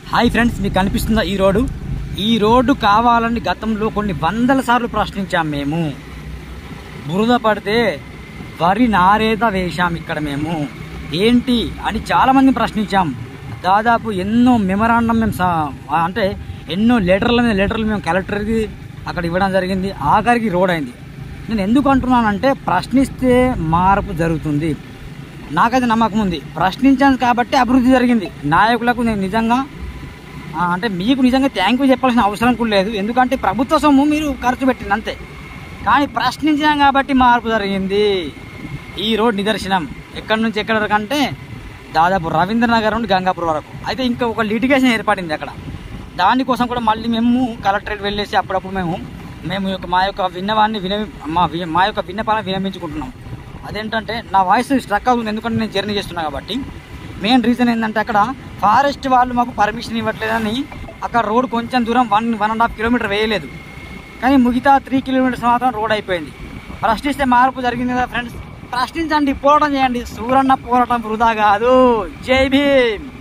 hi friends మీకు కనిపిస్తుందా ఈ రోడ్డు ఈ రోడ్డు కావాలని గతంలో కొన్ని వందల సార్లు ప్రశ్నించాం మేము బురద పడితే వరి నారేద వేశాం ఇక్కడ మేము ఏంటి అని చాలామంది ప్రశ్నించాం దాదాపు ఎన్నో మెమరాండం మేము సా- అంటే ఎన్నో లెటర్ల మీద లెటర్లు మేము కలెక్టర్కి అక్కడ ఇవ్వడం జరిగింది ఆఖరికి రోడ్ అయింది నేను ఎందుకు అంటున్నానంటే ప్రశ్నిస్తే మార్పు జరుగుతుంది నాకైతే నమ్మకం ఉంది ప్రశ్నించాను కాబట్టి అభివృద్ధి జరిగింది నాయకులకు నేను నిజంగా ఆ, అంటే మీకు నిజంగా థ్యాంక్ యూ చెప్పాల్సిన అవసరం కూడా లేదు ఎందుకంటే ప్రభుత్వ సొమ్ము మీరు ఖర్చు పెట్టింది అంతే కానీ ప్రశ్నించాం కాబట్టి మార్పు జరిగింది ఈ రోడ్ నిదర్శనం ఎక్కడి నుంచి ఎక్కడి వరకు అంటే దాదాపు రవీంద్రనగర్ నుండి గంగాపూర్ వరకు అయితే ఇంకా ఒక లిటిగేషన్ ఏర్పడింది అక్కడ దానికోసం కూడా మళ్ళీ మేము కలెక్టరేట్ వెళ్ళేసి అప్పుడప్పుడు మేము మేము యొక్క మా యొక్క విన్నవాన్ని విన మా వి- మా యొక్క విన్నపాలను వినమించుకుంటున్నాం అదేంటంటే నా వాయిస్ స్ట్రక్ అవుతుంది ఎందుకంటే నేను జర్నీ చేస్తున్నా కాబట్టి మెయిన్ రీజన్ ఏంటంటే అక్కడ ఫారెస్ట్ వాళ్ళు మాకు పర్మిషన్ ఇవ్వట్లేదని అక్కడ రోడ్ కొంచెం దూరం one one and half kilometre వేయలేదు కానీ మిగతా త్రీ కిలోమీటర్స్ మాత్రం రోడ్ అయిపోయింది ప్రశ్నిస్తే మార్పు జరిగింది కదా ఫ్రెండ్స్ ప్రశ్నించండి పోరాటం చేయండి సూరన్న పోరాటం వృధా కాదు జై భీమ్